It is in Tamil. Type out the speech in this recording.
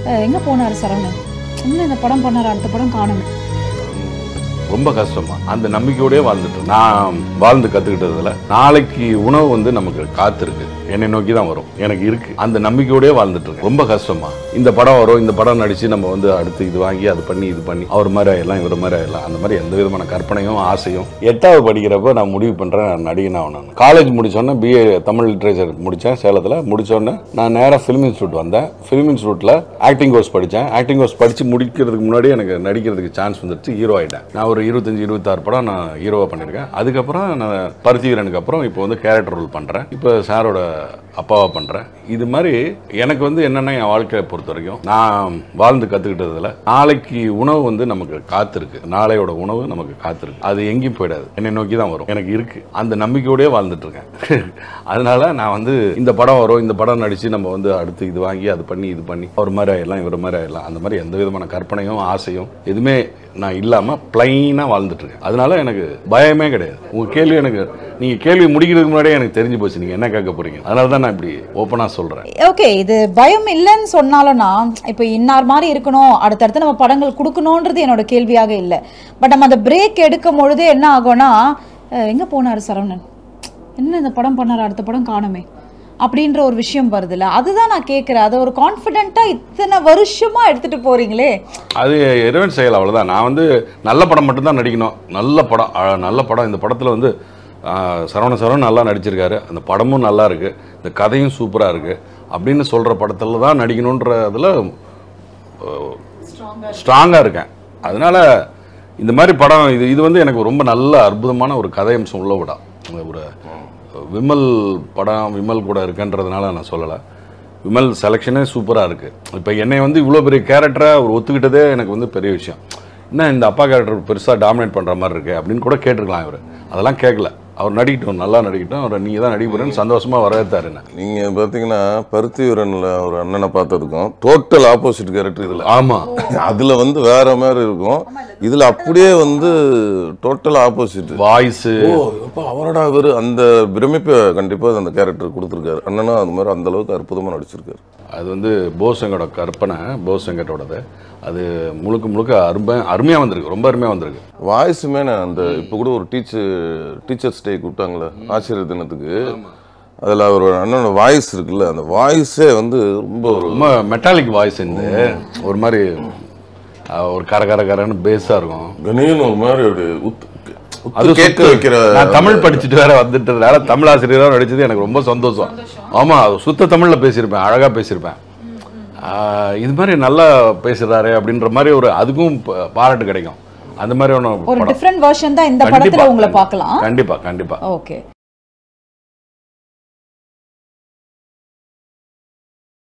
அஹ், எங்க போனாரு சரவணன் இன்னும் இந்த படம் பண்ணாரு அடுத்த படம் காணுங்க ரொம்ப கஷ்டமா அந்த நம்பிக்கையோடயே வாழ்ந்துட்டு இருக்கேன். நான் வாழ்ந்து கத்துக்கிட்டதுல நாளைக்கு உணவு வந்து நமக்கு காத்திருக்கு என்னை நோக்கி தான் வரும் எனக்கு இருக்கு அந்த நம்பிக்கையோடயே வாழ்ந்துட்டு இருக்கேன் ரொம்ப கஷ்டமா இந்த படம் வரும் இந்த படம் நடிச்சு நம்ம வந்து அடுத்து இது வாங்கி அது பண்ணி இது பண்ணி அவர் மாதிரி ஆயிடலாம் இவர் மாதிரி ஆயிடலாம் அந்த மாதிரி எந்த விதமான கற்பனையும் ஆசையும் எட்டாவது படிக்கிறப்ப நான் முடிவு பண்றேன் நான் நடிகன் ஆகணும் காலேஜ் முடிச்சோன்னே பிஏ தமிழ் லிட்ரேச்சர் முடித்தேன் சேலத்தில் முடிச்சோன்னே நான் நேராக ஃபிலிம் இன்ஸ்டியூட் வந்தேன் ஃபிலிம் இன்ஸ்டியூட்டில் ஆக்டிங் கோர்ஸ் படித்தேன் ஆக்டிங் கோர்ஸ் படித்து முடிக்கிறதுக்கு முன்னாடி எனக்கு நடிக்கிறதுக்கு சான்ஸ் வந்துருச்சு ஹீரோ ஆகிட்டேன் நான் ஒரு இருபத்தஞ்சு இருபத்தாறு படம் நான் ஹீரோவாக பண்ணியிருக்கேன் அதுக்கப்புறம் நான் பருத்தி வீரனுக்கு அப்புறம் இப்போ வந்து கேரக்டர் ரோல் பண்ணுறேன் இப்போ சாரோட அப்பாவா பண்ணுறேன் இது மாதிரி எனக்கு வந்து என்னென்னா என் வாழ்க்கையை பொறுத்த வரைக்கும் நான் வாழ்ந்து கற்றுக்கிட்டதுல நாளைக்கு உணவு வந்து நமக்கு காத்திருக்கு நாளையோட உணவு நமக்கு காத்திருக்கு அது எங்கேயும் போயிடாது என்னை நோக்கி தான் வரும் எனக்கு இருக்கு அந்த நம்பிக்கையோடயே வாழ்ந்துட்டு இருக்கேன் அதனால நான் வந்து இந்த படம் வரும் இந்த படம் நடிச்சு நம்ம வந்து அடுத்து இது வாங்கி அது பண்ணி இது பண்ணி அவர் மாதிரி ஆயிடலாம் இவர் மாதிரி ஆயிடலாம் அந்த மாதிரி எந்த விதமான கற்பனையும் ஆசையும் எதுவுமே நான் இல்லாமல் பிளைனாக வாழ்ந்துட்டு இருக்கேன் அதனால எனக்கு பயமே கிடையாது உங்கள் கேள்வி எனக்கு நீங்கள் கேள்வி முடிக்கிறதுக்கு முன்னாடியே எனக்கு தெரிஞ்சு போச்சு நீங்கள் என்ன கேட்க போறீங்க அதனால தான் நான் இப்படி ஓப்பனாக சொல்கிறேன் ஓகே இது பயம் இல்லைன்னு சொன்னாலும்னா இப்போ இன்னார் மாதிரி இருக்கணும் அடுத்தடுத்து நம்ம படங்கள் கொடுக்கணுன்றது என்னோட கேள்வியாக இல்லை பட் நம்ம அந்த பிரேக் எடுக்கும் பொழுது என்ன ஆகும்னா அஹ், எங்க போனாரு சரவணன் என்ன இந்த படம் பண்ணாரு அடுத்த படம் காணுமே அப்படின்ற ஒரு விஷயம் வருதுல்ல அதுதான் நான் கேட்குறேன் அதை ஒரு கான்ஃபிடென்ட்டாக இத்தனை வருஷமா எடுத்துட்டு போறீங்களே அது இறைவன் செயல் அவ்வளோதான் நான் வந்து நல்ல படம் மட்டும்தான் நடிக்கணும் நல்ல படம் அஹ், நல்ல படம் இந்த படத்தில் வந்து அஹ், சரவண சரவணன் நல்லா நடிச்சிருக்காரு அந்த படமும் நல்லா இருக்கு இந்த கதையும் சூப்பராக இருக்கு அப்படின்னு சொல்கிற படத்தில் தான் நடிக்கணுன்றதுல ஸ்ட்ராங்காக இருக்கேன் அதனால இந்த மாதிரி படம் இது இது வந்து எனக்கு ரொம்ப நல்ல அற்புதமான ஒரு கதை அம்சம் உள்ள விடம் ஒரு விமல் படம் விமல் கூட இருக்குன்றதுனால நான் சொல்லலை விமல் செலெக்ஷனே சூப்பராக இருக்குது இப்போ என்னை வந்து இவ்வளோ பெரிய கேரக்டரை அவர் ஒத்துக்கிட்டதே எனக்கு வந்து பெரிய விஷயம் என்ன இந்த அப்பா கேரக்டர் பெருசாக டாமினேட் பண்ணுற மாதிரி இருக்கு அப்படின்னு கூட கேட்டிருக்கலாம் இவர் அதெல்லாம் கேட்கல அவர் நடிக்கட்டும் நல்லா நடிக்கட்டும் அவர் நீங்கள் தான் நடிக்க போறேன்னு சந்தோஷமாக வரவேற்றாரு என்ன நீங்க பாத்தீங்கன்னா பருத்தி வீரன்ல ஒரு அண்ணனை பார்த்ததுக்கும் டோட்டல் ஆப்போசிட் கேரக்டர் இதுல ஆமாம் அதுல வந்து வேற மாதிரி இருக்கும் இதுல அப்படியே வந்து டோட்டல் ஆப்போசிட் வாய்ஸு ஓ அப்ப அவரோட அவரு அந்த பிரமிப்பை கண்டிப்பா அந்த கேரக்டர் கொடுத்துருக்காரு அண்ணனும் அது மாதிரி அந்த அளவுக்கு அற்புதமா நடிச்சிருக்காரு அது வந்து போசங்கோட கற்பனை போசங்கட்டோடது அது முழுக்க முழுக்க அருமை அருமையாக வந்திருக்கு ரொம்ப அருமையாக வந்திருக்கு வாய்ஸுமே நான் அந்த இப்போ கூட ஒரு டீச்சர் டீச்சர்ஸ் டே கூப்பிட்டாங்களே ஆசிரியர் தினத்துக்கு அதில் அவர் அண்ணனோட வாய்ஸ் இருக்குல்ல அந்த வாய்ஸே வந்து ரொம்ப ஒரு ரொம்ப மெட்டாலிக் வாய்ஸ் இருந்து ஒரு மாதிரி அஹ், ஒரு கர கர கரன்னு பேஸாக இருக்கும் கணேன்னு ஒரு மாதிரி ஒரு உத்து உத்து அது கேட்க சுத்த- வைக்கிற நான் தமிழ் படிச்சுட்டு வேற வந்துட்டதுனால தமிழ் ஆசிரியராக நடிச்சது எனக்கு ரொம்ப சந்தோஷம் ஆமா அது சுத்த தமிழ்ல பேசியிருப்பேன் அழகா பேசியிருப்பேன் ஆஹ் இது மாதிரி நல்லா பேசுறாரு அப்படின்ற மாதிரி ஒரு அதுக்கும் ப- பாராட்டு கிடைக்கும் அந்த மாதிரி ஒன்று ஒரு டிஃப்ரெண்ட் வெர்ஷன் தான் இந்த படத்துல உங்களை பார்க்கலாம் கண்டிப்பா கண்டிப்பா ஓகே